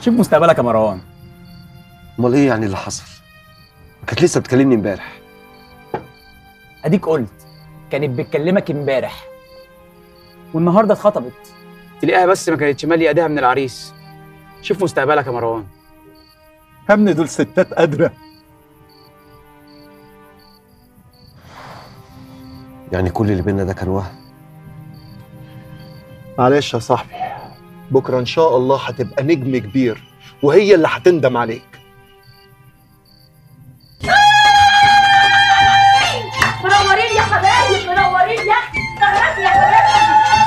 شوف مستقبلك يا مروان امال ايه يعني اللي حصل كانت لسه بتكلمني امبارح اديك قلت كانت بتكلمك امبارح والنهارده اتخطبت تلاقيها بس ما كانتش ماليه ايديها من العريس شوف مستقبلك يا مروان يا ابني دول ستات قادره يعني كل اللي بينا ده كان وهم معلش يا صاحبي بكره ان شاء الله هتبقى نجم كبير وهي اللي هتندم عليك منورين يا حبايب منورين يا اختي استغربت يا حبايب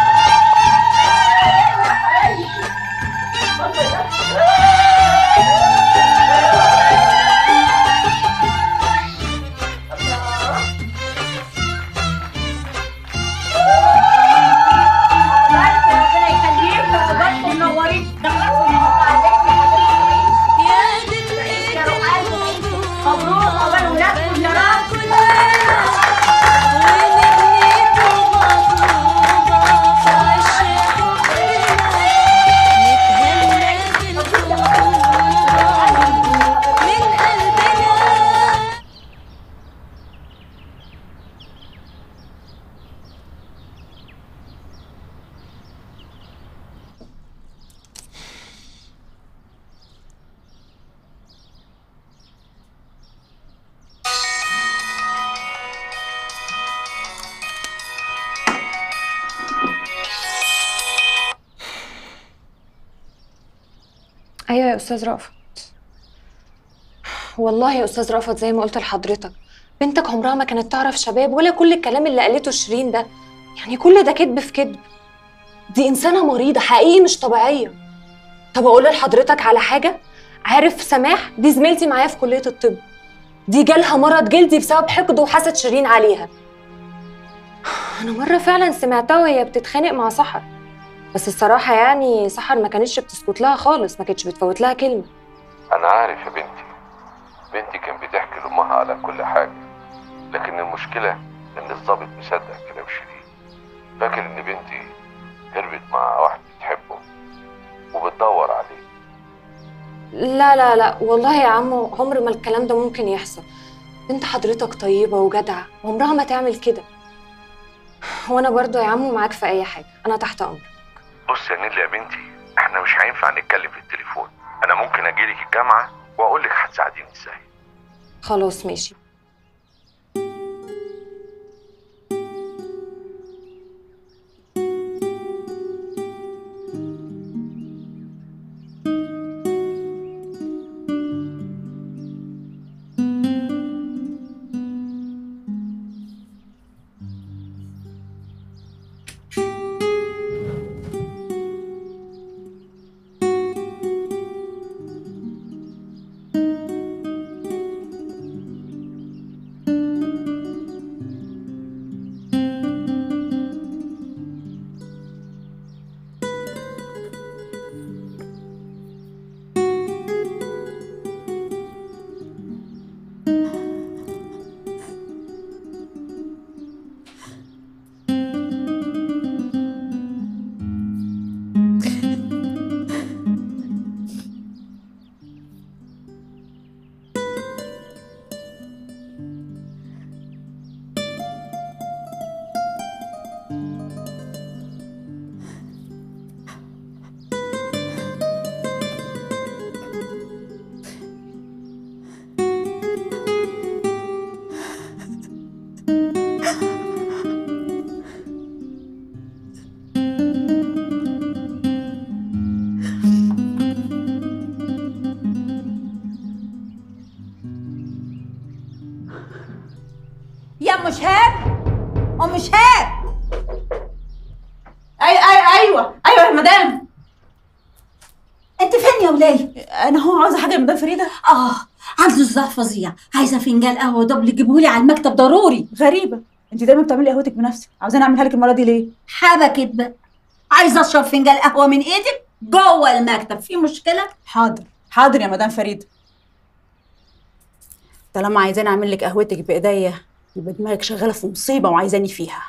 ربنا يخليك وتبقوا منورين يا دنيا يا روح قلبي مبروك عقبال ولادكم يا رب ايوه يا استاذ رأفت والله يا استاذ رأفت زي ما قلت لحضرتك بنتك عمرها ما كانت تعرف شباب ولا كل الكلام اللي قالته شيرين ده يعني كل ده كذب في كذب دي انسانه مريضه حقيقي مش طبيعيه طب اقول لحضرتك على حاجه عارف سماح دي زميلتي معايا في كليه الطب دي جالها مرض جلدي بسبب حقد وحسد شيرين عليها انا مره فعلا سمعتها وهي بتتخانق مع سحر بس الصراحه يعني سحر ما كانتش بتسكت لها خالص ما كانتش بتفوت لها كلمه أنا عارف يا بنتي بنتي كان بتحكي لأمها على كل حاجة لكن المشكلة إن الضابط مصدق كلام شيرين فاكر إن بنتي هربت مع واحد بتحبه وبتدور عليه لا لا لا والله يا عمو عمر ما الكلام ده ممكن يحصل بنت حضرتك طيبة وجدعة عمرها ما تعمل كده وانا برضو يا عمو معاك في اي حاجة انا تحت امرك بص يا نيلي يا بنتي احنا مش هينفع نتكلم في التليفون أنا ممكن أجيلك الجامعة وأقول لك هتساعديني إزاي خلاص ماشي يا ام شهاب ام شهاب اي اي ايوه ايوه يا مدام انت فين يا ولاي؟ انا هو عاوزه حاجه يا مدام فريده اه عنده صداع فظيع عايزه فنجان قهوه دبل جيبهولي على المكتب ضروري غريبه انت دايما بتعملي قهوتك بنفسك عاوزاني اعملها لك المره دي ليه حبكت بقى عايزه اشرب فنجان قهوه من ايدك جوه المكتب في مشكله حاضر حاضر يا مدام فريده طالما عايزاني اعمل لك قهوتك بايديا يبقى دماغك شغاله في مصيبه وعايزاني فيها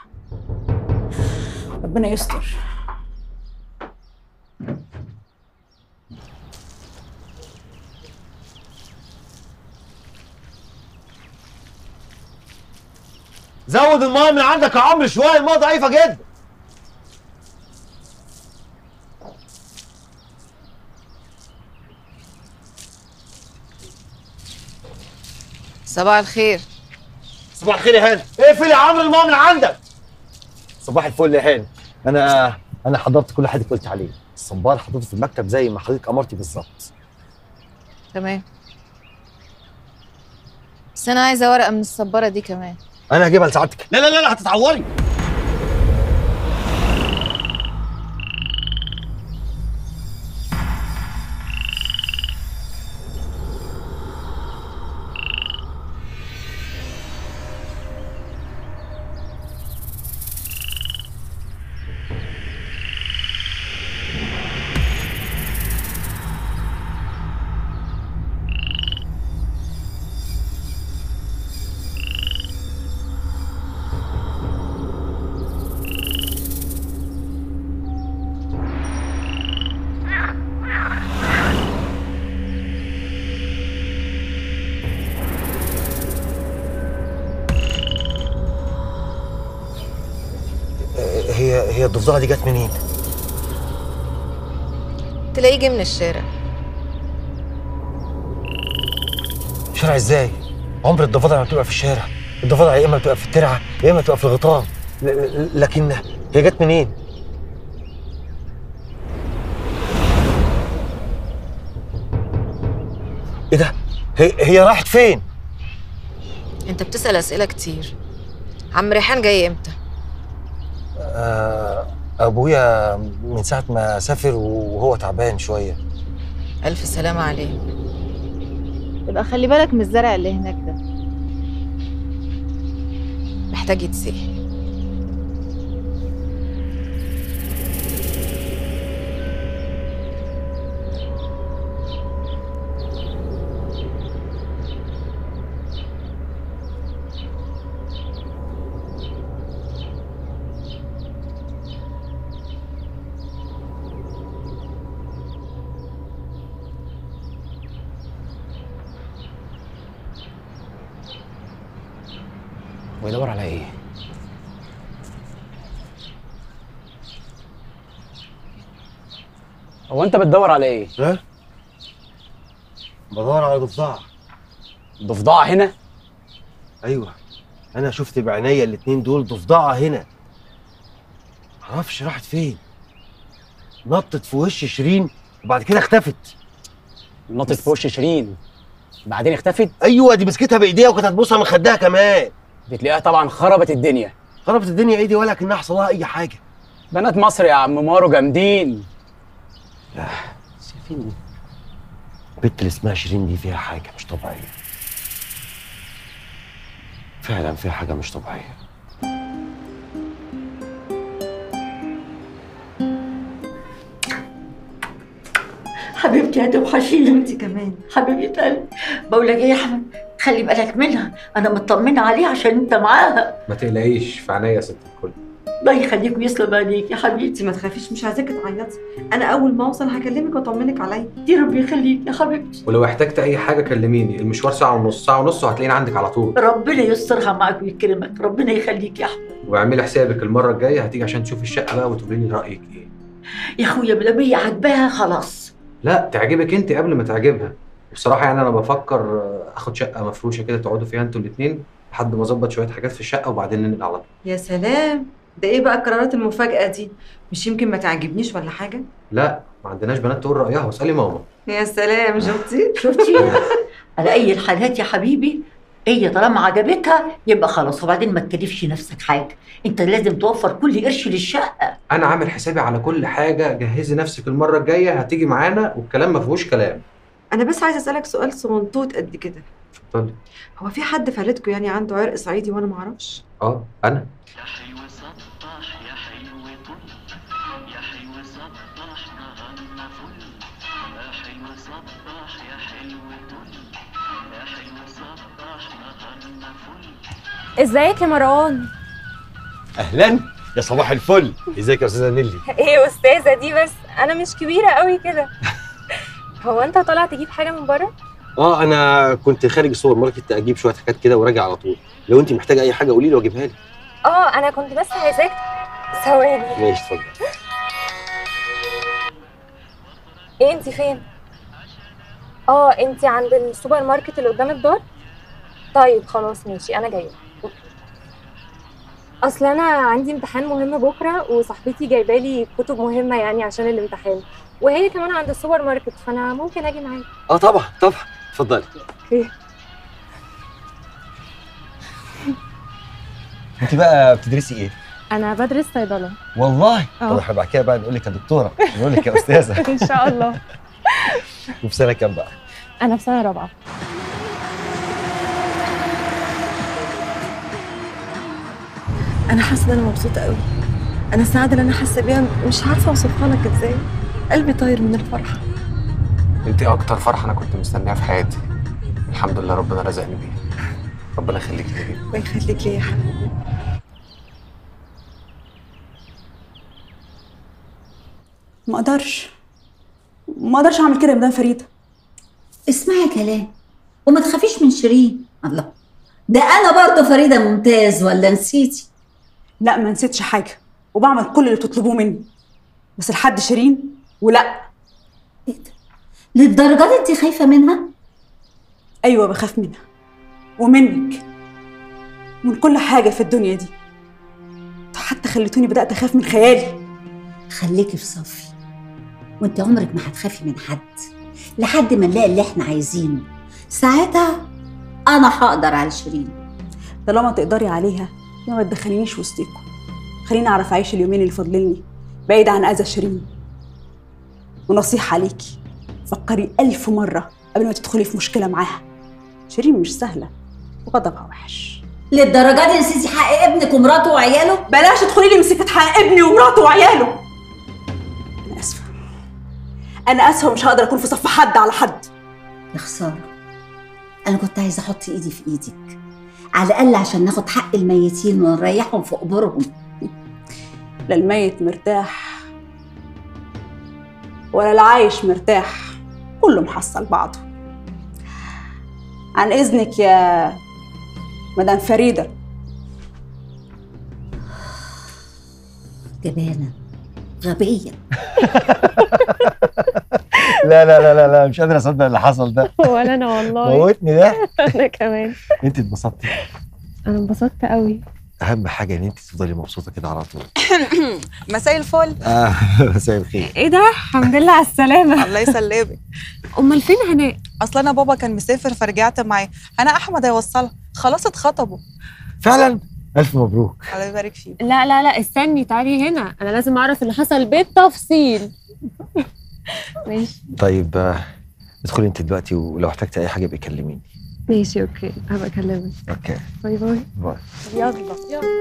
ربنا يستر زود الميه من عندك يا عمرو شويه الميه ضعيفه جدا صباح الخير صباح الخير يا هاني اقفل يا عمرو الميه من عندك صباح الفل يا هاني انا انا حضرت كل حاجه قلت عليه الصبار حطيته في المكتب زي ما حضرتك امرتي بالظبط تمام بس انا عايزه ورقه من الصباره دي كمان انا هجيبها لسعادتك لا لا لا, لا هتتعوري هي هي الضفدعه دي جت منين؟ تلاقيه جه من الشارع شارع ازاي؟ عمر الضفادع ما بتبقى في الشارع الضفادع يا اما بتبقى في الترعه يا اما بتبقى في الغيطان ل- ل- لكن هي جت منين؟ ايه ده؟ هي هي راحت فين؟ انت بتسال اسئله كتير عم ريحان جاي امتى آه ابويا من ساعه ما سافر وهو تعبان شويه الف سلامه عليه يبقى خلي بالك من الزرع اللي هناك ده محتاج يتسقي ويدور على ايه؟ هو انت بتدور على ايه؟ ها؟ بدور على ضفدعه ضفدعه هنا؟ ايوه انا شفت بعينيا الاتنين دول ضفدعه هنا معرفش راحت فين نطت في وش شيرين وبعد كده اختفت نطت في وش شيرين بعدين اختفت ايوه دي مسكتها بايديها وكانت هتبوسها من خدها كمان بتلاقيها طبعا خربت الدنيا خربت الدنيا ايدي ولا كانها حصل لها اي حاجه بنات مصر يا عم مارو جامدين لا شايفين البنت اللي اسمها شيرين دي فيها حاجه مش طبيعيه فعلا فيها حاجه مش طبيعيه حبيبتي هتوحشيني انت كمان حبيبه قلبي بقول لك ايه يا احمد خلي بالك منها انا مطمنه عليها عشان انت معاها ما تقلقيش في عينيا يا ست الكل الله يخليك ويسلم عليك يا حبيبتي ما تخافيش مش عايزاكي تعيطي انا اول ما اوصل هكلمك واطمنك عليا دي ربي يخليك يا حبيبتي ولو احتجت اي حاجه كلميني المشوار ساعه ونص ساعه ونص وهتلاقيني عندك على طول ربنا يسترها معاك ويكرمك ربنا يخليك يا احمد واعملي حسابك المره الجايه هتيجي عشان تشوفي الشقه بقى وتقولي لي رايك ايه يا اخويا ما دام هي عاجباها خلاص لا تعجبك انت قبل ما تعجبها بصراحه يعني انا بفكر آه، اخد شقه مفروشه كده تقعدوا فيها انتوا الاثنين لحد ما اظبط شويه حاجات في الشقه وبعدين ننقل على طول يا سلام ده ايه بقى القرارات المفاجأة دي مش يمكن ما تعجبنيش ولا حاجة لا ما عندناش بنات تقول رايها واسالي ماما يا سلام شفتي شفتي على اي الحالات يا حبيبي هي طالما عجبتها يبقى خلاص وبعدين ما تكلفش نفسك حاجه انت لازم توفر كل قرش للشقه انا عامل حسابي على كل حاجه جهزي نفسك المره الجايه هتيجي معانا والكلام ما فيهوش كلام انا بس عايزة اسألك سؤال صغنطوط قد كده اتفضلي هو في حد في عيلتكم يعني عنده عرق صعيدي وانا ما اعرفش اه انا ازيك يا مروان اهلا يا صباح الفل ازيك يا استاذه نيلي ايه استاذه دي بس انا مش كبيره قوي كده هو انت طالع تجيب حاجه من بره اه انا كنت خارج السوبر ماركت اجيب شويه حاجات كده وراجع على طول لو انت محتاجه اي حاجه قولي لي واجيبها لك اه انا كنت بس عايزاك ثواني ماشي اتفضل ايه انت فين اه انت عند السوبر ماركت اللي قدام الدار طيب خلاص ماشي انا جايه اصل انا عندي امتحان مهم بكره وصاحبتي جايبه لي كتب مهمه يعني عشان الامتحان وهي كمان عند السوبر ماركت فانا ممكن اجي معاك اه طبعا طبعا اتفضلي اوكي انت بقى بتدرسي ايه انا بدرس صيدله والله اه. طب احنا بعد كده بقى نقول لك يا دكتوره نقول لك يا استاذه ان شاء الله وفي سنه كام بقى انا في سنه رابعه انا حاسه ان انا مبسوطه قوي انا السعاده اللي انا حاسه بيها مش عارفه اوصفها لك ازاي قلبي طاير من الفرحه انت اكتر فرحه انا كنت مستنيها في حياتي الحمد لله ربنا رزقني بيها ربنا يخليك لي الله يخليك ليا يا حبيبي ما اقدرش ما اقدرش اعمل كده يا مدام فريده اسمعي كلام وما تخافيش من شيرين الله ده انا برضه فريده ممتاز ولا نسيتي لا ما نسيتش حاجه وبعمل كل اللي تطلبوه مني بس لحد شيرين ولا للدرجه دي انت خايفه منها ايوه بخاف منها ومنك من كل حاجه في الدنيا دي انتوا حتى خليتوني بدات اخاف من خيالي خليكي في صفي وانت عمرك ما هتخافي من حد لحد ما نلاقي اللي احنا عايزينه ساعتها انا هقدر على شيرين طالما تقدري عليها يا ما تدخلينيش وسطيكم خليني اعرف اعيش اليومين اللي فاضليني بعيد عن اذى شيرين ونصيحه عليكي فكري ألف مرة قبل ما تدخلي في مشكلة معاها شيرين مش سهلة وغضبها وحش للدرجه دي نسيتي حق ابنك ومراته وعياله بلاش تدخلي لي مسكة حق ابني ومراته وعياله أنا آسفة أنا آسفة ومش هقدر أكون في صف حد على حد يا خساره انا كنت عايزه احط ايدي في ايدك على الاقل عشان ناخد حق الميتين ونريحهم في قبورهم لا الميت مرتاح ولا العايش مرتاح كله محصل بعضه عن إذنك يا مدام فريدة جبانه غبيه لا لا لا لا لا مش قادر اصدق اللي حصل ده ولا انا والله موتني ده انا كمان انت اتبسطتي انا انبسطت قوي اهم حاجه ان انت تفضلي مبسوطه كده على طول مساء الفل اه مساء الخير ايه ده الحمد لله على السلامه الله يسلمك امال فين هناء اصل انا بابا كان مسافر فرجعت معاه انا احمد هيوصلها خلاص اتخطبوا فعلا الف مبروك الله يبارك فيك لا لا لا استني تعالي هنا انا لازم اعرف اللي حصل بالتفصيل ماشي طيب آه، ادخلي انت دلوقتي ولو احتجتي اي حاجه بيكلميني ماشي اوكي هبقى اكلمك اوكي باي باي باي يلا يلا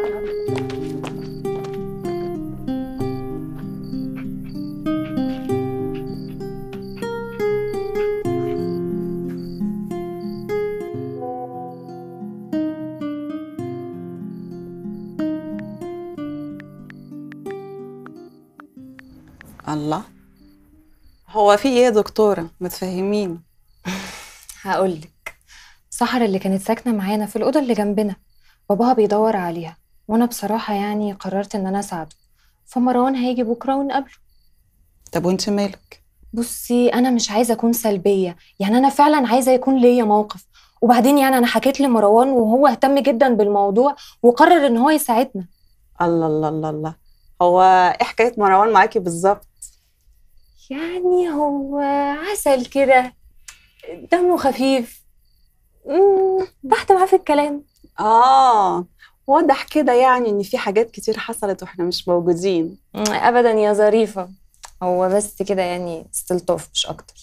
الله هو في ايه يا دكتوره ما تفهميني هقولك سحر اللي كانت ساكنة معانا في الأوضة اللي جنبنا باباها بيدور عليها وأنا بصراحة يعني قررت إن أنا أساعده فمروان هيجي بكرة ونقابله طب وانت مالك بصي أنا مش عايزة أكون سلبية يعني أنا فعلا عايزة يكون ليا موقف وبعدين يعني أنا حكيت لمروان وهو اهتم جدا بالموضوع وقرر إن هو يساعدنا الله الله الله الله هو ايه حكايه مروان معاكي بالظبط يعني هو عسل كده دمه خفيف مم، تحت معاه في الكلام اه واضح كده يعني ان في حاجات كتير حصلت واحنا مش موجودين مم، ابدا يا ظريفه هو بس كده يعني استلطاف مش اكتر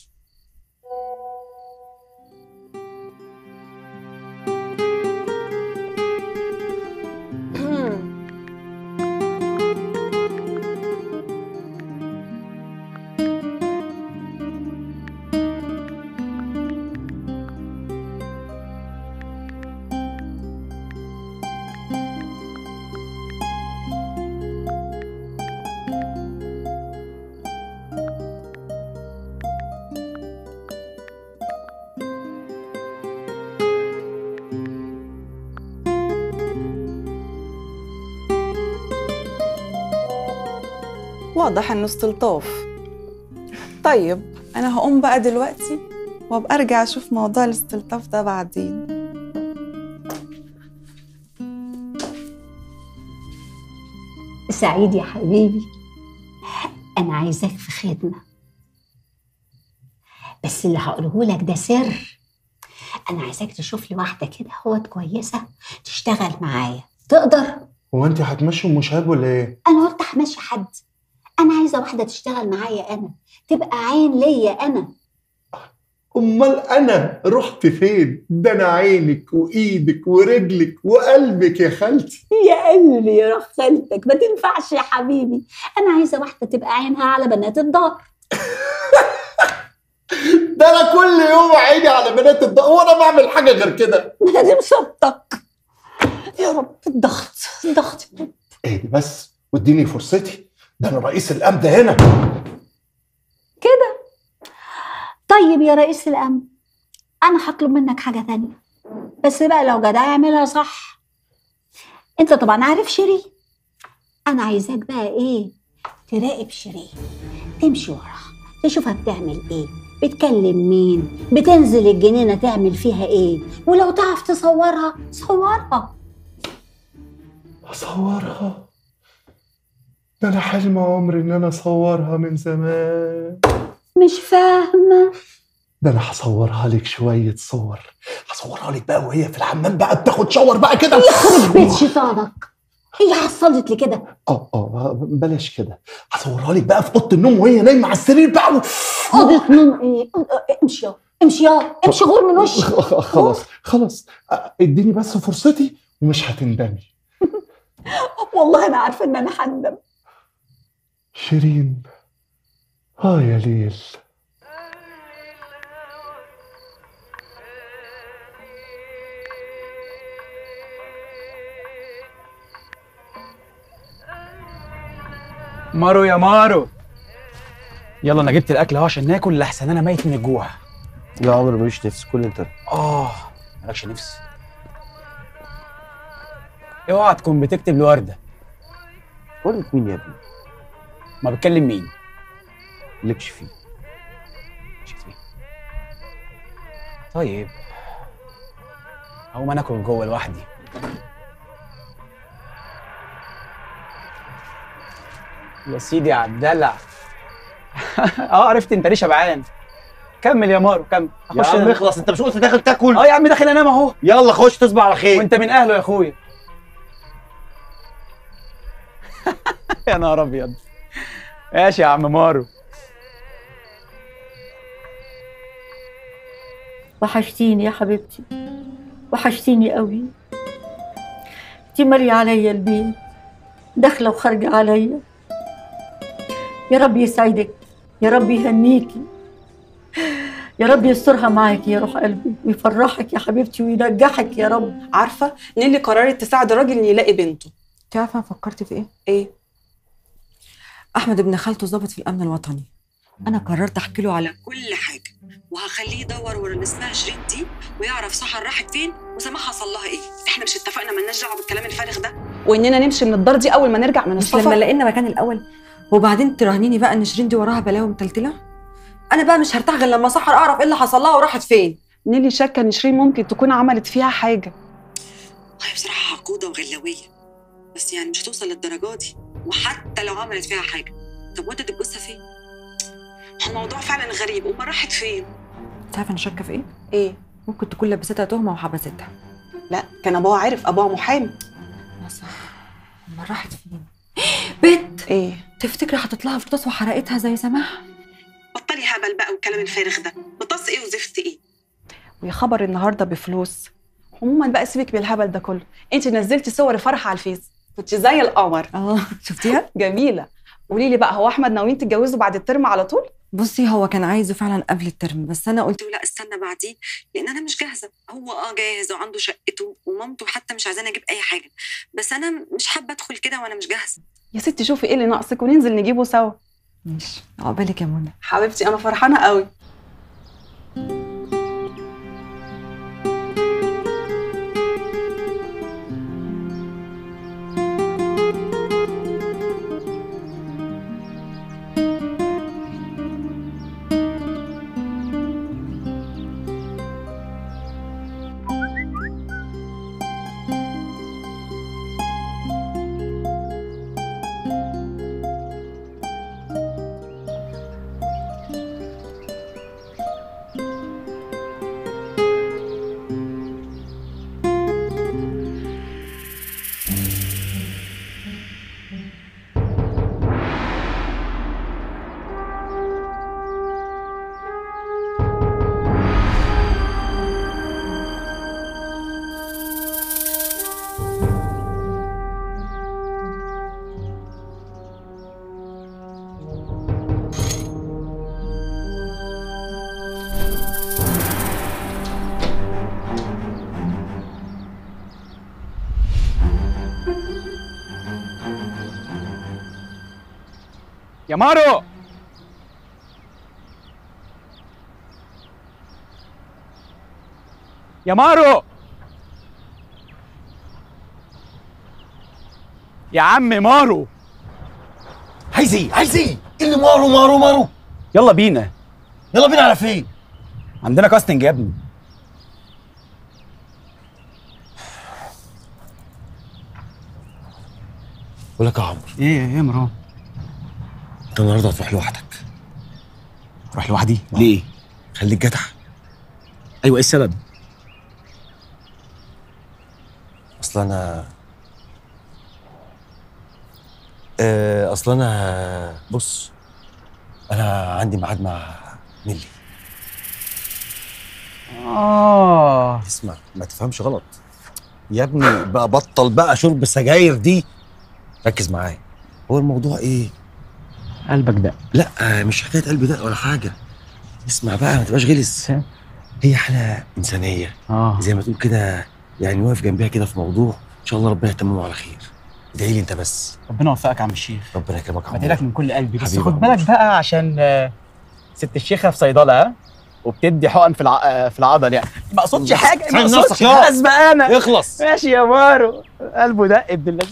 واضح انه استلطاف طيب انا هقوم بقى دلوقتي وابقى ارجع اشوف موضوع الاستلطاف ده بعدين سعيد يا حبيبي انا عايزاك في خدمه بس اللي هقوله لك ده سر انا عايزاك تشوف لي واحده كده هوت كويسه تشتغل معايا تقدر هو انت هتمشي ام شهاب ولا ايه؟ انا قلت همشي حد انا عايزه واحده تشتغل معايا انا تبقى عين ليا انا امال انا رحت فين؟ ده انا عينك وايدك ورجلك وقلبك يا خالتي يا قلبي يا روح خالتك ما تنفعش يا حبيبي انا عايزه واحده تبقى عينها على بنات الدار ده انا كل يوم عيني على بنات الضوء وانا بعمل حاجه غير كده دي مصبتك يا رب الضغط الضغط يا رب اهدي بس واديني فرصتي ده انا رئيس الامن هنا كده طيب يا رئيس الامن انا هطلب منك حاجه تانية بس بقى لو جدع اعملها صح انت طبعا عارف شيرين انا عايزاك بقى ايه تراقب شيرين تمشي وراها تشوفها بتعمل ايه بتكلم مين بتنزل الجنينه تعمل فيها ايه ولو تعرف تصورها صورها اصورها ده انا حلم عمري ان انا اصورها من زمان مش فاهمه ده انا هصورها لك شويه صور هصورها لك بقى وهي في الحمام بقى بتاخد شاور بقى كده يخرب بيت شيطانك هي حصلت لي كده اه اه بلاش كده هصورها لك بقى في اوضه النوم وهي نايمه على السرير بقى و... اوضه نوم ايه امشي يا امشي يا امشي غور من وشي خلاص خلاص آه، اديني بس فرصتي ومش هتندمي والله انا عارفه ان انا هندم شيرين اه يا ليل مارو يا مارو يلا انا جبت الاكل اهو عشان ناكل لحسن انا ميت من الجوع لا عمر ماليش نفس كل انت اه مالكش نفس اوعى تكون بتكتب لوردة وردة مين يا ابني؟ ما بتكلم مين لكش فيه طيب هقوم انا اكل جوه لوحدي يا سيدي يا الدلع اه عرفت انت ليه شبعان كمل يا مارو كمل يا أخش عم أنا. اخلص انت مش قلت داخل تاكل اه يا عم داخل انام اهو يلا خش تصبح على خير وانت من اهله يا اخويا يا نهار ابيض ماشي يا عم مارو وحشتيني يا حبيبتي وحشتيني قوي انتي مالية عليا البيت داخلة وخارجة عليا يا رب يسعدك يا رب يهنيكي يا رب يسترها معاكي يا روح قلبي ويفرحك يا حبيبتي وينجحك يا رب عارفه نيلي قررت تساعد الراجل ان يلاقي بنته انت عارفه انا فكرت في ايه؟ ايه؟ احمد ابن خالته ضابط في الامن الوطني انا قررت احكي له على كل حاجه وهخليه يدور ورا اللي اسمها شيرين دي ويعرف سحر راحت فين وسماح حصل لها ايه احنا مش اتفقنا مالناش دعوه بالكلام الفارغ ده واننا نمشي من الدار دي اول ما نرجع من مش السفر لما لقينا مكان الاول وبعدين تراهنيني بقى ان شيرين دي وراها بلاوي متلتله انا بقى مش هرتاح غير لما سحر اعرف ايه اللي حصل لها وراحت فين نيلي شاكه ان شيرين ممكن تكون عملت فيها حاجه هي بصراحه عقوده وغلاويه بس يعني مش هتوصل للدرجه دي وحتى لو عملت فيها حاجه طب ودت الجثه فين؟ الموضوع فعلا غريب امال راحت فين؟ انت عارفه انا شاكه في ايه؟ ايه؟ ممكن تكون لبستها تهمه وحبستها لا كان ابوها عارف ابوها محامي يا صح امال راحت فين؟ بنت ايه؟ تفتكري حطت لها فلوس وحرقتها زي سماح؟ بطلي هبل بقى والكلام الفارغ ده بطص ايه وزفت ايه؟ ويا خبر النهارده بفلوس عموما بقى سيبك بالهبل ده كله انت نزلتي صور فرح على الفيس كنت زي القمر اه شفتيها؟ جميله قولي لي بقى هو احمد ناويين تتجوزوا بعد الترم على طول بصي هو كان عايزه فعلا قبل الترم بس انا قلت له لا استنى بعديه لان انا مش جاهزه هو اه جاهز وعنده شقته ومامته حتى مش عايزاني اجيب اي حاجه بس انا مش حابه ادخل كده وانا مش جاهزه يا ستي شوفي ايه اللي ناقصك وننزل نجيبه سوا ماشي عقبالك يا منى حبيبتي انا فرحانه قوي يا مارو يا مارو يا عم مارو عايز ايه عايز ايه إيه اللي مارو مارو مارو يلا بينا يلا بينا على فين عندنا كاستنج يا ابني بقول لك يا عمرو ايه ايه يا مروان انت النهارده هتروح لوحدك اروح لوحدي ليه خليك جدع ايوه ايه السبب اصل انا آه، اصل انا بص انا عندي ميعاد مع نيلي اه اسمع ما تفهمش غلط يا ابني بقى بطل بقى شرب السجاير دي ركز معايا هو الموضوع ايه قلبك ده لا آه، مش حكايه قلبي ده ولا حاجه اسمع بقى ما تبقاش غلس هي حاله انسانيه اه زي ما تقول كده يعني واقف جنبها كده في موضوع ان شاء الله ربنا يتممه على خير ادعي لي انت بس ربنا يوفقك يا عم الشيخ ربنا يكرمك يا بدعي عمرو لك من كل قلبي بس حبيبي خد يا بالك بقى عشان آه، ست الشيخه في صيدله ها وبتدي حقن في الع... آه، في العضل يعني ما اقصدش حاجه ما ساعد اقصدش نفسك يا. خلاص بقى انا اخلص ماشي يا مارو قلبه دق ابن اللذيذ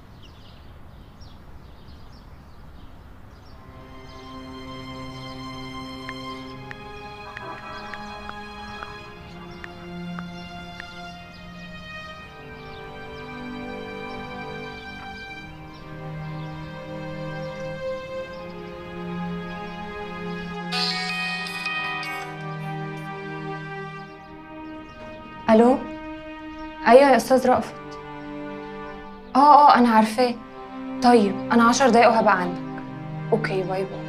الو ايوه يا استاذ رأفت اه اه انا عارفاه طيب انا عشر دقايق وهبقى عندك اوكي باي باي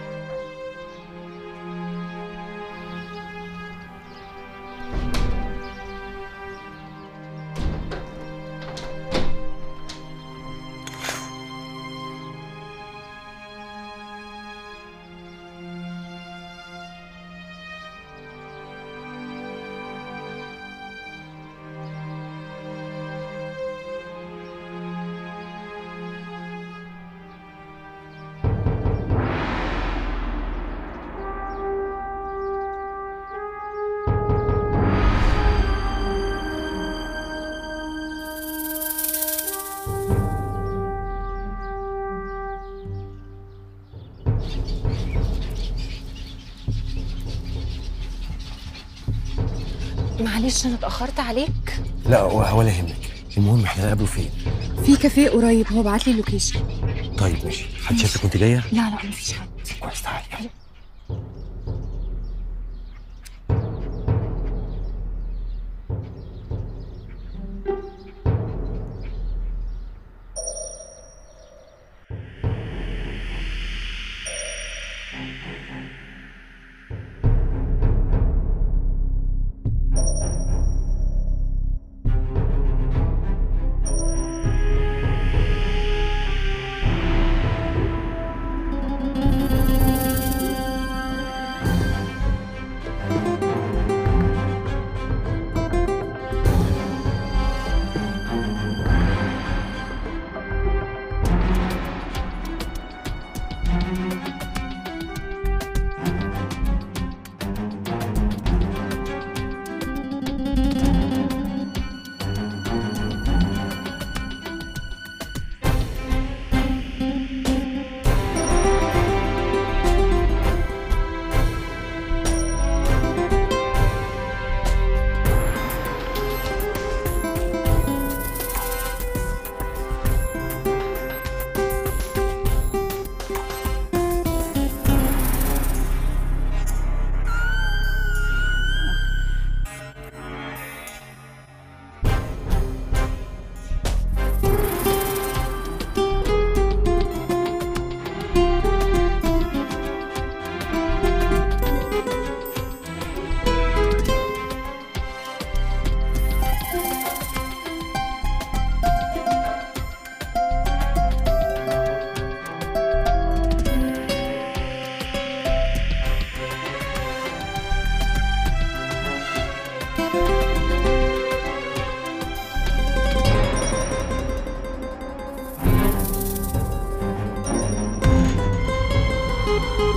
معلش انا اتاخرت عليك لا ولا يهمك المهم احنا نقابله فين في كافيه قريب هو بعت لي اللوكيشن طيب ماشي حد شافك وانت جايه لا لا مفيش حد كويس تعالي يلا.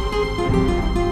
السلامه